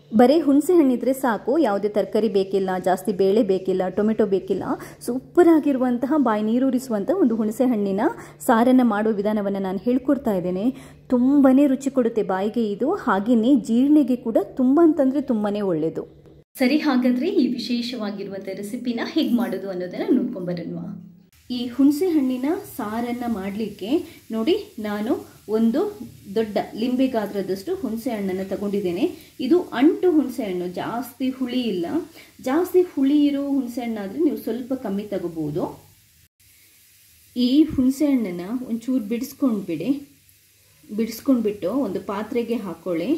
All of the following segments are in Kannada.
ಬರೀ ಹುಣಸೆ ಹಣ್ಣಿದ್ರೆ ಸಾಕು ಯಾವುದೇ ತರಕಾರಿ ಬೇಕಿಲ್ಲ ಜಾಸ್ತಿ ಬೇಳೆ ಬೇಕಿಲ್ಲ ಟೊಮೆಟೊ ಬೇಕಿಲ್ಲ ಸೂಪರ್ ಆಗಿರುವಂತಹ ಬಾಯಿ ನೀರೂರಿಸುವಂಥ ಒಂದು ಹುಣಸೆ ಹಣ್ಣಿನ ಸಾರನ್ನು ಮಾಡೋ ವಿಧಾನವನ್ನು ನಾನು ಹೇಳ್ಕೊಡ್ತಾ ಇದ್ದೇನೆ ತುಂಬಾ ರುಚಿ ಕೊಡುತ್ತೆ ಬಾಯಿಗೆ ಇದು ಹಾಗೆಯೇ ಜೀರ್ಣಿಗೆ ಕೂಡ ತುಂಬ ಅಂತಂದರೆ ತುಂಬಾ ಒಳ್ಳೆಯದು ಸರಿ ಹಾಗಾದರೆ ಈ ವಿಶೇಷವಾಗಿರುವಂಥ ರೆಸಿಪಿನ ಹೇಗೆ ಮಾಡೋದು ಅನ್ನೋದನ್ನು ನೋಡ್ಕೊಂಬರೋಣ ಈ ಹುಣಸೆ ಹಣ್ಣಿನ ಸಾರನ್ನು ಮಾಡಲಿಕ್ಕೆ ನೋಡಿ ನಾನು ಒಂದು ದೊಡ್ಡ ಲಿಂಬೆ ಗಾತ್ರದಷ್ಟು ಹುಣಸೆ ಹಣ್ಣನ್ನು ತಗೊಂಡಿದ್ದೇನೆ ಇದು ಅಂಟು ಹುಣಸೆ ಹಣ್ಣು ಜಾಸ್ತಿ ಹುಳಿ ಇಲ್ಲ ಜಾಸ್ತಿ ಹುಳಿ ಇರೋ ಹುಣಸೆ ಹಣ್ಣಾದರೆ ನೀವು ಸ್ವಲ್ಪ ಕಮ್ಮಿ ತಗೋಬೋದು ಈ ಹುಣಸೆ ಹಣ್ಣನ್ನು ಒಂಚೂರು ಬಿಡಿಸ್ಕೊಂಡ್ಬಿಡಿ ಬಿಡಿಸ್ಕೊಂಡ್ಬಿಟ್ಟು ಒಂದು ಪಾತ್ರೆಗೆ ಹಾಕ್ಕೊಳ್ಳಿ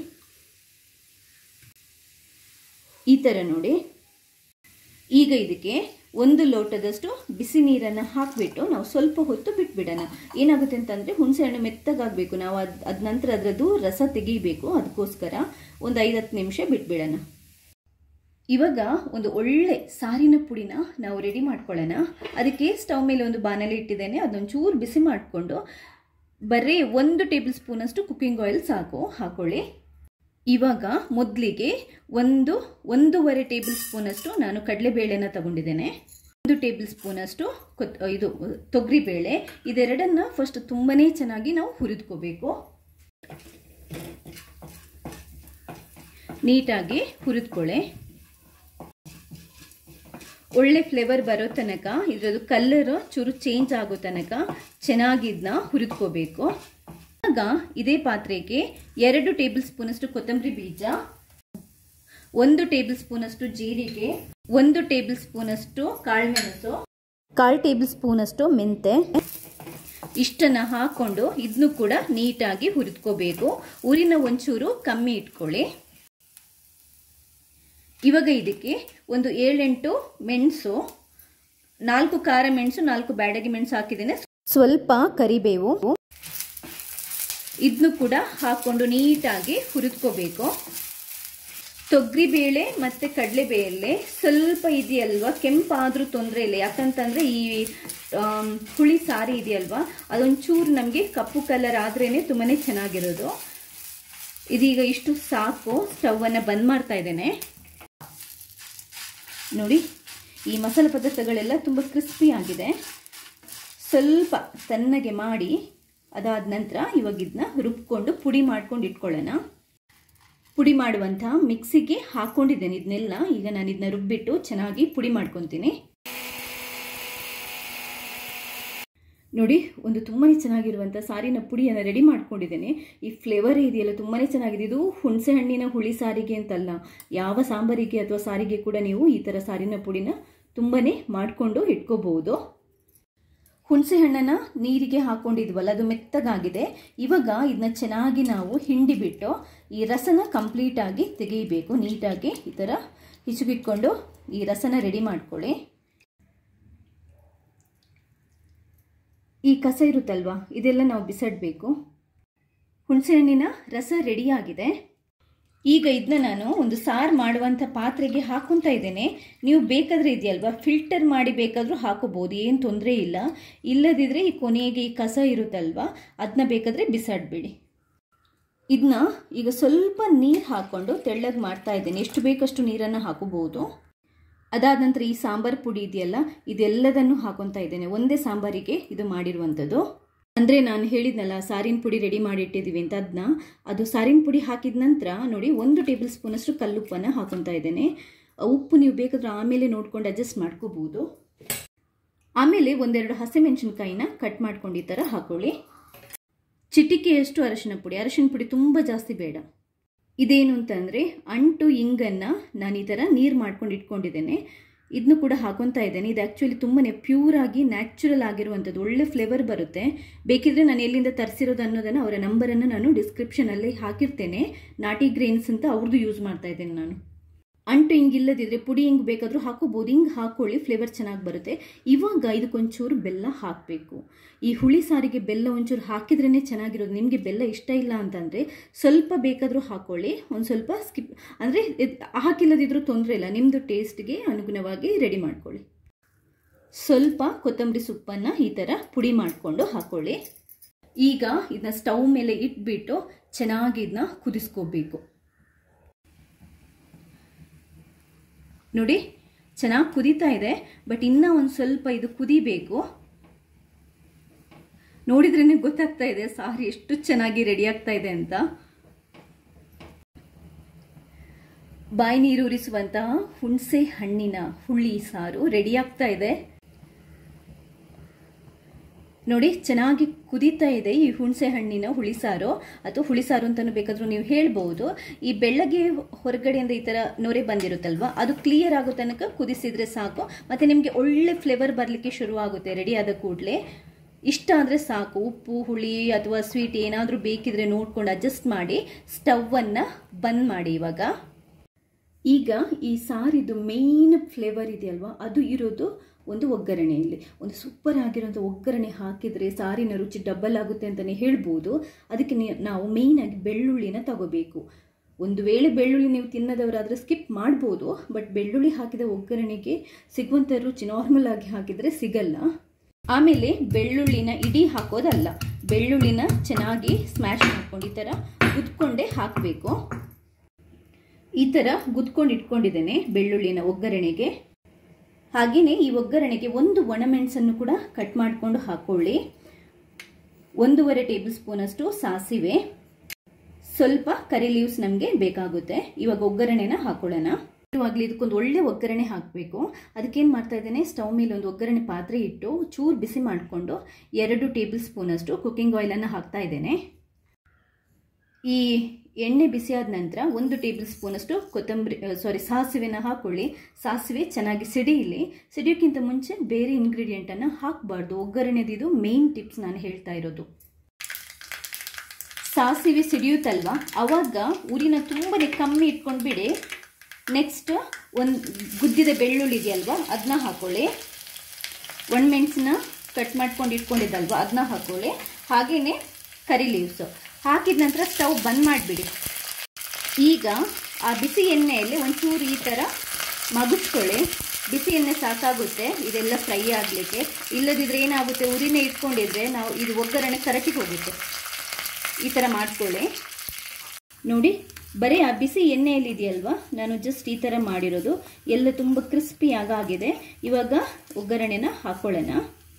ಈ ಥರ ನೋಡಿ ಈಗ ಇದಕ್ಕೆ ಒಂದು ಲೋಟದಷ್ಟು ಬಿಸಿ ನೀರನ್ನು ಹಾಕಿಬಿಟ್ಟು ನಾವು ಸ್ವಲ್ಪ ಹೊತ್ತು ಬಿಟ್ಬಿಡೋಣ ಏನಾಗುತ್ತೆ ಅಂತಂದರೆ ಹುಣಸೆ ಹಣ್ಣು ಮೆತ್ತಗಾಗಬೇಕು ನಾವು ಅದು ಅದ ನಂತರ ಅದರದ್ದು ರಸ ತೆಗಿಬೇಕು ಅದಕ್ಕೋಸ್ಕರ ಒಂದು ಐದತ್ತು ನಿಮಿಷ ಬಿಟ್ಬಿಡೋಣ ಇವಾಗ ಒಂದು ಒಳ್ಳೆ ಸಾರಿನ ಪುಡಿನ ನಾವು ರೆಡಿ ಮಾಡ್ಕೊಳ್ಳೋಣ ಅದಕ್ಕೆ ಸ್ಟವ್ ಮೇಲೆ ಒಂದು ಬಾಣಲೆ ಇಟ್ಟಿದ್ದೇನೆ ಅದೊಂದು ಚೂರು ಬಿಸಿ ಮಾಡಿಕೊಂಡು ಬರೀ ಒಂದು ಟೇಬಲ್ ಸ್ಪೂನಷ್ಟು ಕುಕ್ಕಿಂಗ್ ಆಯಿಲ್ ಸಾಕು ಹಾಕೊಳ್ಳಿ ಇವಾಗ ಮೊದಲಿಗೆ ಒಂದು ಒಂದೂವರೆ ಟೇಬಲ್ ಸ್ಪೂನಷ್ಟು ನಾನು ಕಡಲೆಬೇಳೆನ ತಗೊಂಡಿದ್ದೇನೆ ಒಂದು ಟೇಬಲ್ ಸ್ಪೂನಷ್ಟು ಕೊತ್ ಇದು ತೊಗರಿಬೇಳೆ ಇದೆರಡನ್ನ ಫಸ್ಟ್ ತುಂಬಾ ಚೆನ್ನಾಗಿ ನಾವು ಹುರಿದ್ಕೋಬೇಕು ನೀಟಾಗಿ ಹುರಿದ್ಕೊಳ್ಳಿ ಒಳ್ಳೆ ಫ್ಲೇವರ್ ಬರೋ ತನಕ ಇದರದ್ದು ಕಲರ್ ಚೂರು ಚೇಂಜ್ ಆಗೋ ತನಕ ಚೆನ್ನಾಗಿ ಇದನ್ನ ಹುರಿದ್ಕೋಬೇಕು ಆಗ ಇದೇ ಪಾತ್ರೆಗೆ ಎರಡು ಟೇಬಲ್ ಸ್ಪೂನಷ್ಟು ಕೊತ್ತಂಬರಿ ಬೀಜ ಒಂದು ಟೇಬಲ್ ಸ್ಪೂನಷ್ಟು ಜೀರಿಗೆ ಒಂದು ಟೇಬಲ್ ಸ್ಪೂನಷ್ಟು ಕಾಳುಮೆಣಸು ಕಾಲು ಟೇಬಲ್ ಸ್ಪೂನಷ್ಟು ಮೆಂತೆ ಇಷ್ಟನ್ನು ಹಾಕೊಂಡು ಇದನ್ನು ಕೂಡ ನೀಟಾಗಿ ಹುರಿದ್ಕೋಬೇಕು ಊರಿನ ಒಂಚೂರು ಕಮ್ಮಿ ಇಟ್ಕೊಳ್ಳಿ ಇವಾಗ ಇದಕ್ಕೆ ಒಂದು ಏಳೆಂಟು ಮೆಣಸು ನಾಲ್ಕು ಖಾರ ಮೆಣಸು ನಾಲ್ಕು ಬ್ಯಾಡಗಿ ಮೆಣಸು ಹಾಕಿದ್ದೇನೆ ಸ್ವಲ್ಪ ಕರಿಬೇವು ಇದನ್ನು ಕೂಡ ಹಾಕ್ಕೊಂಡು ನೀಟಾಗಿ ಹುರಿದ್ಕೋಬೇಕು ತೊಗರಿಬೇಳೆ ಮತ್ತು ಕಡಲೆಬೇಳೆ ಸ್ವಲ್ಪ ಇದೆಯಲ್ವಾ ಕೆಂಪಾದರೂ ತೊಂದರೆ ಇಲ್ಲ ಯಾಕಂತಂದರೆ ಈ ಹುಳಿ ಸಾರಿ ಇದೆಯಲ್ವಾ ಅದೊಂಚೂರು ನಮಗೆ ಕಪ್ಪು ಕಲರ್ ಆದ್ರೇ ತುಂಬಾ ಚೆನ್ನಾಗಿರೋದು ಇದೀಗ ಇಷ್ಟು ಸಾಕು ಸ್ಟವನ್ನು ಬಂದ್ ಮಾಡ್ತಾ ಇದ್ದೇನೆ ನೋಡಿ ಈ ಮಸಾಲೆ ಪದಾರ್ಥಗಳೆಲ್ಲ ತುಂಬ ಕ್ರಿಸ್ಪಿ ಆಗಿದೆ ಸ್ವಲ್ಪ ತಣ್ಣಗೆ ಮಾಡಿ ಅದಾದ ನಂತರ ಇವಾಗ ಇದನ್ನ ರುಬ್ಕೊಂಡು ಪುಡಿ ಮಾಡ್ಕೊಂಡು ಇಟ್ಕೊಳ್ಳೋಣ ಪುಡಿ ಮಾಡುವಂಥ ಮಿಕ್ಸಿಗೆ ಹಾಕ್ಕೊಂಡಿದ್ದೇನೆ ಇದನ್ನೆಲ್ಲ ಈಗ ನಾನು ಇದನ್ನ ರುಬ್ಬಿಟ್ಟು ಚೆನ್ನಾಗಿ ಪುಡಿ ಮಾಡ್ಕೊತೀನಿ ನೋಡಿ ಒಂದು ತುಂಬಾ ಚೆನ್ನಾಗಿರುವಂಥ ಸಾರಿನ ಪುಡಿಯನ್ನು ರೆಡಿ ಮಾಡ್ಕೊಂಡಿದ್ದೇನೆ ಈ ಫ್ಲೇವರ್ ಇದೆಯಲ್ಲ ತುಂಬಾ ಚೆನ್ನಾಗಿದೆ ಇದು ಹುಣಸೆ ಹಣ್ಣಿನ ಹುಳಿ ಸಾರಿಗೆ ಅಂತಲ್ಲ ಯಾವ ಸಾಂಬಾರಿಗೆ ಅಥವಾ ಸಾರಿಗೆ ಕೂಡ ನೀವು ಈ ಥರ ಸಾರಿನ ಪುಡಿನ ತುಂಬಾ ಮಾಡಿಕೊಂಡು ಇಟ್ಕೋಬಹುದು ಹುಣಸೆ ಹಣ್ಣನ್ನು ನೀರಿಗೆ ಹಾಕೊಂಡಿದ್ವಲ್ಲ ಅದು ಮೆತ್ತಗಾಗಿದೆ ಇವಾಗ ಇದನ್ನ ಚೆನ್ನಾಗಿ ನಾವು ಹಿಂಡಿ ಬಿಟ್ಟು ಈ ರಸನ ಕಂಪ್ಲೀಟಾಗಿ ತೆಗೆಯಬೇಕು ನೀಟಾಗಿ ಈ ಥರ ಹಿಚುಗಿಟ್ಕೊಂಡು ಈ ರಸನ ರೆಡಿ ಮಾಡ್ಕೊಳ್ಳಿ ಈ ಕಸ ಇರುತ್ತಲ್ವಾ ಇದೆಲ್ಲ ನಾವು ಬಿಸಾಡಬೇಕು ಹುಣಸೆ ಹಣ್ಣಿನ ರಸ ರೆಡಿಯಾಗಿದೆ ಈಗ ಇದನ್ನ ನಾನು ಒಂದು ಸಾರು ಮಾಡುವಂಥ ಪಾತ್ರೆಗೆ ಹಾಕೊತಾ ಇದ್ದೇನೆ ನೀವು ಬೇಕಾದರೆ ಇದೆಯಲ್ವಾ ಫಿಲ್ಟರ್ ಮಾಡಿ ಬೇಕಾದರೂ ಹಾಕೋಬೋದು ಏನು ತೊಂದರೆ ಇಲ್ಲ ಇಲ್ಲದಿದ್ದರೆ ಈ ಕೊನೆಗೆ ಈ ಕಸ ಇರುತ್ತಲ್ವಾ ಅದನ್ನ ಬೇಕಾದರೆ ಬಿಸಾಡಬೇಡಿ ಇದನ್ನ ಈಗ ಸ್ವಲ್ಪ ನೀರು ಹಾಕ್ಕೊಂಡು ತೆಳ್ಳಗೆ ಮಾಡ್ತಾ ಇದ್ದೇನೆ ಎಷ್ಟು ಬೇಕಷ್ಟು ನೀರನ್ನು ಹಾಕೋಬಹುದು ಅದಾದ ನಂತರ ಈ ಸಾಂಬಾರು ಪುಡಿ ಇದೆಯಲ್ಲ ಇದೆಲ್ಲದನ್ನು ಹಾಕೊತಾ ಇದ್ದೇನೆ ಒಂದೇ ಸಾಂಬಾರಿಗೆ ಇದು ಮಾಡಿರುವಂಥದ್ದು ಅಂದರೆ ನಾನು ಹೇಳಿದ್ನಲ್ಲ ಸಾರಿನ ಪುಡಿ ರೆಡಿ ಮಾಡಿಟ್ಟಿದ್ದೀವಿ ಅಂತ ಅದನ್ನ ಅದು ಸಾರಿನ ಪುಡಿ ಹಾಕಿದ ನಂತರ ನೋಡಿ ಒಂದು ಟೇಬಲ್ ಸ್ಪೂನಷ್ಟು ಕಲ್ಲುಪ್ಪನ್ನು ಹಾಕೊತಾ ಇದ್ದೇನೆ ಉಪ್ಪು ನೀವು ಬೇಕಾದ್ರೆ ಆಮೇಲೆ ನೋಡ್ಕೊಂಡು ಅಡ್ಜಸ್ಟ್ ಮಾಡ್ಕೋಬೋದು ಆಮೇಲೆ ಒಂದೆರಡು ಹಸಿಮೆಣಸಿನ್ಕಾಯಿನ ಕಟ್ ಮಾಡ್ಕೊಂಡು ಈ ಥರ ಹಾಕೊಳ್ಳಿ ಚಿಟಿಕೆಯಷ್ಟು ಅರಶಿನ ಪುಡಿ ಅರಶಿನ ಪುಡಿ ತುಂಬ ಜಾಸ್ತಿ ಬೇಡ ಇದೇನು ಅಂತಂದರೆ ಅಂಟು ಇಂಗನ್ನು ನಾನು ಈ ಥರ ನೀರು ಮಾಡ್ಕೊಂಡು ಇಟ್ಕೊಂಡಿದ್ದೇನೆ ಇದನ್ನು ಕೂಡ ಹಾಕೊತಾ ಇದ್ದೇನೆ ಇದು ಆ್ಯಕ್ಚುಲಿ ತುಂಬಾ ಪ್ಯೂರ್ ಆಗಿ ನ್ಯಾಚುರಲ್ ಆಗಿರುವಂಥದ್ದು ಒಳ್ಳೆ ಫ್ಲೇವರ್ ಬರುತ್ತೆ ಬೇಕಿದ್ರೆ ನಾನು ಎಲ್ಲಿಂದ ತರಿಸಿರೋದು ಅನ್ನೋದನ್ನು ಅವರ ನಂಬರನ್ನು ನಾನು ಡಿಸ್ಕ್ರಿಪ್ಷನಲ್ಲಿ ಹಾಕಿರ್ತೇನೆ ನಾಟಿ ಗ್ರೇನ್ಸ್ ಅಂತ ಅವ್ರದ್ದು ಯೂಸ್ ಮಾಡ್ತಾ ಇದ್ದೇನೆ ನಾನು ಅಂಟು ಹಿಂಗೆ ಇಲ್ಲದಿದ್ರೆ ಪುಡಿ ಹಿಂಗೆ ಬೇಕಾದರೂ ಹಾಕೋಬೋದು ಹಿಂಗೆ ಹಾಕ್ಕೊಳ್ಳಿ ಫ್ಲೇವರ್ ಚೆನ್ನಾಗಿ ಬರುತ್ತೆ ಇವಾಗ ಇದಕ್ಕೊಂಚೂರು ಬೆಲ್ಲ ಹಾಕಬೇಕು ಈ ಹುಳಿ ಸಾರಿಗೆ ಬೆಲ್ಲ ಒಂಚೂರು ಹಾಕಿದ್ರೇ ಚೆನ್ನಾಗಿರೋದು ನಿಮಗೆ ಬೆಲ್ಲ ಇಷ್ಟ ಇಲ್ಲ ಅಂತಂದರೆ ಸ್ವಲ್ಪ ಬೇಕಾದರೂ ಹಾಕ್ಕೊಳ್ಳಿ ಒಂದು ಸ್ವಲ್ಪ ಸ್ಕಿಪ್ ಅಂದರೆ ಹಾಕಿಲ್ಲದಿದ್ರೂ ತೊಂದರೆ ಇಲ್ಲ ನಿಮ್ಮದು ಟೇಸ್ಟ್ಗೆ ಅನುಗುಣವಾಗಿ ರೆಡಿ ಮಾಡ್ಕೊಳ್ಳಿ ಸ್ವಲ್ಪ ಕೊತ್ತಂಬರಿ ಸೊಪ್ಪನ್ನು ಈ ಥರ ಪುಡಿ ಮಾಡಿಕೊಂಡು ಹಾಕ್ಕೊಳ್ಳಿ ಈಗ ಇದನ್ನ ಸ್ಟವ್ ಮೇಲೆ ಇಟ್ಬಿಟ್ಟು ಚೆನ್ನಾಗಿ ಇದನ್ನ ಕುದಿಸ್ಕೋಬೇಕು ನೋಡಿ ಚೆನ್ನಾಗಿ ಕುದೀತಾ ಇದೆ ಬಟ್ ಇನ್ನೂ ಒಂದು ಸ್ವಲ್ಪ ಇದು ಕುದಿಬೇಕು ನೋಡಿದ್ರೇ ಗೊತ್ತಾಗ್ತಾ ಇದೆ ಸಾರು ಎಷ್ಟು ಚೆನ್ನಾಗಿ ರೆಡಿ ಆಗ್ತಾ ಇದೆ ಅಂತ ಬಾಯಿ ನೀರೂರಿಸುವಂತಹ ಹುಣಸೆ ಹಣ್ಣಿನ ಹುಳಿ ಸಾರು ರೆಡಿ ಆಗ್ತಾ ಇದೆ ನೋಡಿ ಚೆನ್ನಾಗಿ ಕುದೀತಾ ಇದೆ ಈ ಹುಣಸೆ ಹಣ್ಣಿನ ಹುಳಿಸಾರು ಅಥವಾ ಹುಳಿಸಾರು ಅಂತಲೂ ಬೇಕಾದರೂ ನೀವು ಹೇಳ್ಬೋದು ಈ ಬೆಳ್ಳಗೆ ಹೊರಗಡೆಯಿಂದ ಈ ಥರ ನೊರೆ ಬಂದಿರುತ್ತಲ್ವ ಅದು ಕ್ಲಿಯರ್ ಆಗೋ ತನಕ ಕುದಿಸಿದ್ರೆ ಸಾಕು ಮತ್ತು ನಿಮಗೆ ಒಳ್ಳೆ ಫ್ಲೇವರ್ ಬರಲಿಕ್ಕೆ ಶುರು ಆಗುತ್ತೆ ರೆಡಿ ಆದ ಕೂಡಲೇ ಇಷ್ಟ ಆದರೆ ಸಾಕು ಉಪ್ಪು ಹುಳಿ ಅಥವಾ ಸ್ವೀಟ್ ಏನಾದರೂ ಬೇಕಿದ್ರೆ ನೋಡ್ಕೊಂಡು ಅಡ್ಜಸ್ಟ್ ಮಾಡಿ ಸ್ಟವನ್ನು ಬಂದ್ ಮಾಡಿ ಇವಾಗ ಈಗ ಈ ಸಾರಿದು ಮೇನ್ ಫ್ಲೇವರ್ ಇದೆಯಲ್ವಾ ಅದು ಇರೋದು ಒಂದು ಒಗ್ಗರಣೆಯಲ್ಲಿ ಒಂದು ಸೂಪರ್ ಆಗಿರೋಂಥ ಒಗ್ಗರಣೆ ಹಾಕಿದರೆ ಸಾರಿನ ರುಚಿ ಡಬಲ್ ಆಗುತ್ತೆ ಅಂತಲೇ ಹೇಳ್ಬೋದು ಅದಕ್ಕೆ ನಾವು ಮೇಯ್ನಾಗಿ ಬೆಳ್ಳುಳ್ಳಿನ ತಗೋಬೇಕು ಒಂದು ವೇಳೆ ಬೆಳ್ಳುಳ್ಳಿ ನೀವು ತಿನ್ನದವರಾದರೆ ಸ್ಕಿಪ್ ಮಾಡ್ಬೋದು ಬಟ್ ಬೆಳ್ಳುಳ್ಳಿ ಹಾಕಿದ ಒಗ್ಗರಣೆಗೆ ಸಿಗುವಂಥ ರುಚಿ ನಾರ್ಮಲ್ ಆಗಿ ಹಾಕಿದರೆ ಸಿಗಲ್ಲ ಆಮೇಲೆ ಬೆಳ್ಳುಳ್ಳಿನ ಇಡೀ ಹಾಕೋದಲ್ಲ ಬೆಳ್ಳುಳ್ಳಿನ ಚೆನ್ನಾಗಿ ಸ್ಮ್ಯಾಶ್ ಮಾಡ್ಕೊಂಡು ಈ ಥರ ಕುದ್ಕೊಂಡೇ ಹಾಕಬೇಕು ಈ ಥರ ಗುದ್ಕೊಂಡು ಇಟ್ಕೊಂಡಿದ್ದೇನೆ ಬೆಳ್ಳುಳ್ಳಿನ ಒಗ್ಗರಣೆಗೆ ಹಾಗೆಯೇ ಈ ಒಗ್ಗರಣೆಗೆ ಒಂದು ಒಣಮೆಣಸನ್ನು ಕೂಡ ಕಟ್ ಮಾಡಿಕೊಂಡು ಹಾಕೊಳ್ಳಿ ಒಂದೂವರೆ ಟೇಬಲ್ ಸ್ಪೂನಷ್ಟು ಸಾಸಿವೆ ಸ್ವಲ್ಪ ಕರಿ ಲೀವ್ಸ್ ನಮಗೆ ಬೇಕಾಗುತ್ತೆ ಇವಾಗ ಒಗ್ಗರಣೆನ ಹಾಕೊಳ್ಳೋಣ ಇವಾಗಲಿ ಇದಕ್ಕೊಂದು ಒಳ್ಳೆ ಒಗ್ಗರಣೆ ಹಾಕಬೇಕು ಅದಕ್ಕೇನು ಮಾಡ್ತಾ ಇದ್ದೇನೆ ಸ್ಟವ್ ಮೇಲೆ ಒಂದು ಒಗ್ಗರಣೆ ಪಾತ್ರೆ ಇಟ್ಟು ಚೂರು ಬಿಸಿ ಮಾಡಿಕೊಂಡು ಎರಡು ಟೇಬಲ್ ಸ್ಪೂನಷ್ಟು ಕುಕ್ಕಿಂಗ್ ಆಯಿಲನ್ನು ಹಾಕ್ತಾ ಇದ್ದೇನೆ ಈ ಎಣ್ಣೆ ಬಿಸಿಯಾದ ನಂತರ ಒಂದು ಟೇಬಲ್ ಸ್ಪೂನಷ್ಟು ಕೊತ್ತಂಬರಿ ಸಾರಿ ಸಾಸಿವೆನ ಹಾಕೊಳ್ಳಿ ಸಾಸಿವೆ ಚೆನ್ನಾಗಿ ಸಿಡಿಯಲಿ ಸಿಡಿಯೋಕ್ಕಿಂತ ಮುಂಚೆ ಬೇರೆ ಇಂಗ್ರೀಡಿಯೆಂಟನ್ನು ಹಾಕಬಾರ್ದು ಒಗ್ಗರಣೆದಿದು ಮೇನ್ ಟಿಪ್ಸ್ ನಾನು ಹೇಳ್ತಾ ಇರೋದು ಸಾಸಿವೆ ಸಿಡಿಯುತ್ತಲ್ವ ಅವಾಗ ಉರಿನ ತುಂಬನೇ ಕಮ್ಮಿ ಇಟ್ಕೊಂಡು ಬಿಡಿ ನೆಕ್ಸ್ಟ್ ಒಂದು ಗುದ್ದಿದ ಬೆಳ್ಳುಳ್ಳಿ ಇದೆಯಲ್ವ ಅದನ್ನ ಹಾಕೊಳ್ಳಿ ಒಣಮೆಣಸನ್ನ ಕಟ್ ಮಾಡ್ಕೊಂಡು ಇಟ್ಕೊಂಡಿದ್ದಲ್ವ ಅದನ್ನ ಹಾಕೊಳ್ಳಿ ಹಾಗೆಯೇ ಕರಿ ಲೀವ್ಸು ಹಾಕಿದ ನಂತರ ಸ್ಟವ್ ಬಂದ್ ಮಾಡಿಬಿಡಿ ಈಗ ಆ ಬಿಸಿ ಎಣ್ಣೆಯಲ್ಲಿ ಒಂಚೂರು ಈ ಥರ ಮಗುಚ್ಕೊಳ್ಳಿ ಬಿಸಿ ಎಣ್ಣೆ ಸಾಕಾಗುತ್ತೆ ಇದೆಲ್ಲ ಫ್ರೈ ಆಗಲಿಕ್ಕೆ ಇಲ್ಲದಿದ್ದರೆ ಏನಾಗುತ್ತೆ ಉರಿನೇ ಇಟ್ಕೊಂಡಿದ್ರೆ ನಾವು ಇದು ಒಗ್ಗರಣೆ ಕರಟಿ ಹೋಗುತ್ತೆ ಈ ಥರ ಮಾಡ್ಕೊಳ್ಳಿ ನೋಡಿ ಬರೀ ಆ ಬಿಸಿ ಎಣ್ಣೆಯಲ್ಲಿ ಇದೆಯಲ್ವಾ ನಾನು ಜಸ್ಟ್ ಈ ಥರ ಮಾಡಿರೋದು ಎಲ್ಲ ತುಂಬ ಕ್ರಿಸ್ಪಿಯಾಗಿ ಆಗಿದೆ ಇವಾಗ ಒಗ್ಗರಣೆನ ಹಾಕೊಳ್ಳೋಣ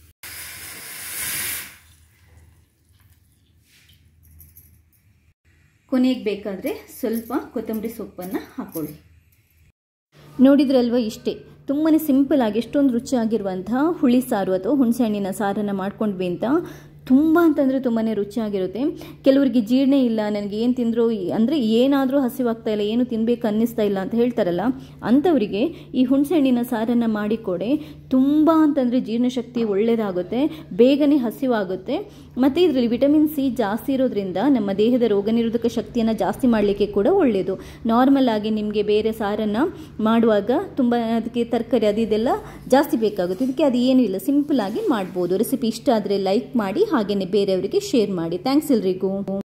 ಕೊನೆಗೆ ಬೇಕಾದರೆ ಸ್ವಲ್ಪ ಕೊತ್ತಂಬರಿ ಸೊಪ್ಪನ್ನು ಹಾಕೊಳ್ಳಿ ನೋಡಿದ್ರಲ್ವ ಇಷ್ಟೇ ತುಂಬಾ ಸಿಂಪಲ್ ಆಗಿ ಎಷ್ಟೊಂದು ರುಚಿಯಾಗಿರುವಂತಹ ಹುಳಿ ಸಾರು ಅಥವಾ ಹುಣಸೆಹಣ್ಣಿನ ಸಾರನ್ನು ಮಾಡ್ಕೊಂಡ್ವಿ ಅಂತ ತುಂಬ ಅಂತಂದರೆ ತುಂಬಾ ರುಚಿಯಾಗಿರುತ್ತೆ ಕೆಲವರಿಗೆ ಜೀರ್ಣ ಇಲ್ಲ ನನಗೆ ಏನು ತಿಂದರೂ ಅಂದರೆ ಏನಾದರೂ ಹಸಿವಾಗ್ತಾ ಇಲ್ಲ ಏನು ತಿನ್ನಬೇಕು ಅನ್ನಿಸ್ತಾ ಇಲ್ಲ ಅಂತ ಹೇಳ್ತಾರಲ್ಲ ಅಂಥವರಿಗೆ ಈ ಹುಣಸೆಹಣ್ಣಿನ ಸಾರನ್ನು ಮಾಡಿಕೊಡಿ ತುಂಬ ಅಂತಂದರೆ ಜೀರ್ಣಶಕ್ತಿ ಒಳ್ಳೆಯದಾಗುತ್ತೆ ಬೇಗನೆ ಹಸಿವಾಗುತ್ತೆ ಮತ್ತು ಇದರಲ್ಲಿ ವಿಟಮಿನ್ ಸಿ ಜಾಸ್ತಿ ಇರೋದ್ರಿಂದ ನಮ್ಮ ದೇಹದ ರೋಗನಿರೋಧಕ ಶಕ್ತಿಯನ್ನು ಜಾಸ್ತಿ ಮಾಡಲಿಕ್ಕೆ ಕೂಡ ಒಳ್ಳೆಯದು ನಾರ್ಮಲ್ ಆಗಿ ನಿಮಗೆ ಬೇರೆ ಸಾರನ್ನು ಮಾಡುವಾಗ ತುಂಬ ಅದಕ್ಕೆ ತರಕಾರಿ ಅದು ಇದೆಲ್ಲ ಜಾಸ್ತಿ ಬೇಕಾಗುತ್ತೆ ಇದಕ್ಕೆ ಅದು ಏನೂ ಇಲ್ಲ ಸಿಂಪಲ್ ಆಗಿ ಮಾಡ್ಬೋದು ರೆಸಿಪಿ ಇಷ್ಟ ಆದರೆ ಲೈಕ್ ಮಾಡಿ ಹಾಗೆಯೇ ಬೇರೆಯವರಿಗೆ ಶೇರ್ ಮಾಡಿ ಥ್ಯಾಂಕ್ಸ್ ಎಲ್ರಿಗೂ